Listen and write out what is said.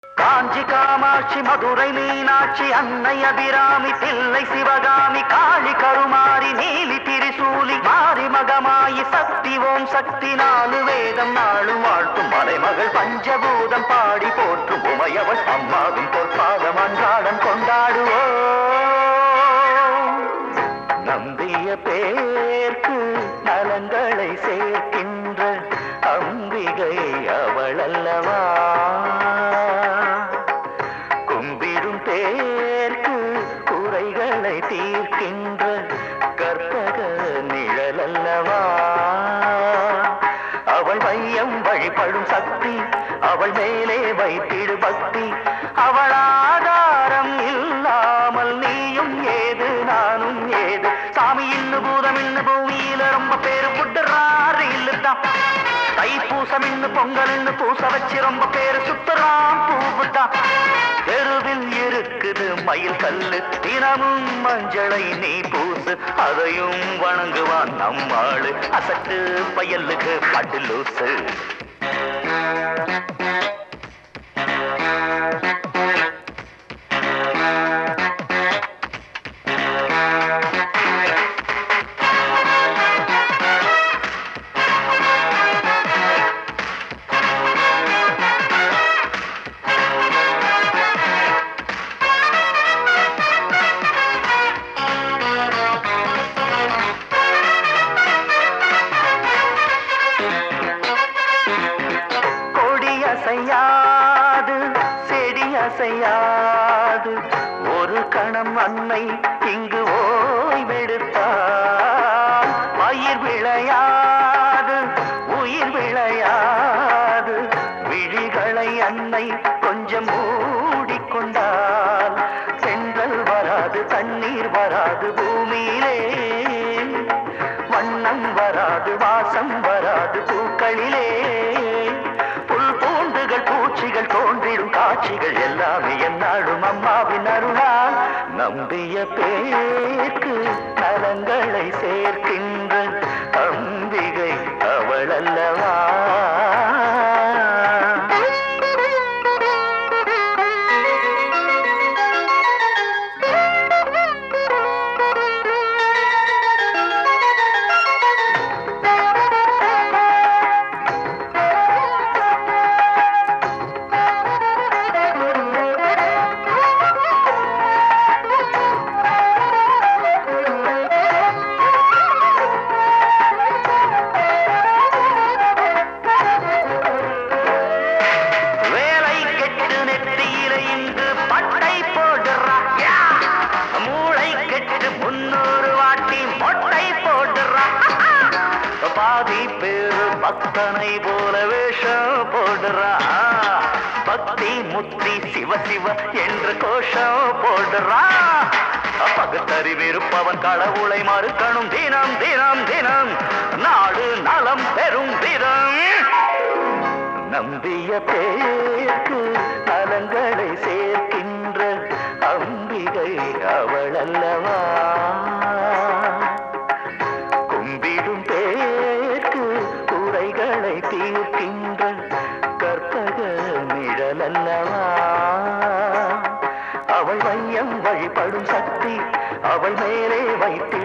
காஞ்சி காமாட்சி மதுரை மீனாட்சி அன்னை அபிராமி தில்லை சிவகாமி காளி கருமாரி நீலி திரிசூலி மாரி மகமாயி சக்தி ஓம் சக்தி நாலு வேதம் நாளும் வாழ்த்தும் மலைமகள் பஞ்சபூதம் பாடி போற்றும் உமையவள் அம்மாவின் பொற்பாதம் அன்றாடம் கொண்டாடுவோம் நம்பிய பேர்க்கு நலங்களை சேர்க்கின்ற அம்பிகை அவள் அல்லவா கும்பிடும் பேர்க்கு குறைகளை தீர்க்கின்ற கற்பக நிழல் அல்லவா அவள் மையம் வழிபடும் சக்தி அவள் மேலே வைத்திடு பக்தி அவள் ஆதாரம் இல்லாமல் நீயும் ஏது நானும் ஏது சாமி இன்னு பூதம் இன்னு பூமியில ரொம்ப பேரு புட்டுறாரு இல்லுதான் தைப்பூசம் இன்னு பொங்கல் இன்னு பூச வச்சு ரொம்ப பேரு சுத்துறான் பூவுதான் தெருவில் இருக்குது மயில் கல்லு தினமும் மஞ்சளை நீ பூசு அதையும் வணங்குவான் நம்மாளு அசட்டு பயலுக்கு பட்டு லூசு கொடி அசையாது செடி அசையாது ஒரு கணம் அன்னை இங்கு ஓய்வெடுத்தார் பயிர் விளையாது உயிர் விளையாது விழிகளை அன்னை கொஞ்சம் மூடிக்கொண்டால் சென்றல் வராது தண்ணீர் வராது பூமியிலே வண்ணம் வராது வாசம் வராது பூக்களிலே புல் பூண்டுகள் பூச்சிகள் தோன்றிடும் காட்சிகள் எல்லாமே என்னாடும் அம்மாவின் அருளால் நம்பிய பேர்க்கு நலங்களை சேர்க்கின்ற அம்பிகை அவள் அல்லவா வேலை கெட்டு நெற்றியில இங்கு பட்டை போடுறா யா! மூளை கெட்டு முன்னூறு வாட்டி மொட்டை போடுறா பாதி பேரு பக்தனை போல வேஷம் போடுறா பக்தி முத்தி சிவ சிவ என்று கோஷம் போடுறா பகுத்தறிவிருப்பவன் கடவுளை மறுக்கணும் தினம் தினம் தினம் நாடு நலம் பெறும் விதம் நம்பிய பேர்க்கு நலங்களை சேர்க்கின்ற அம்பிகை அவள் அல்லவா கும்பிடும் பேர்க்கு குறைகளை தீர்க்கின்ற கற்பக நிழல் அல்லவா அவள் மையம் வழிபடும் சக்தி அவள் மேலே வைத்து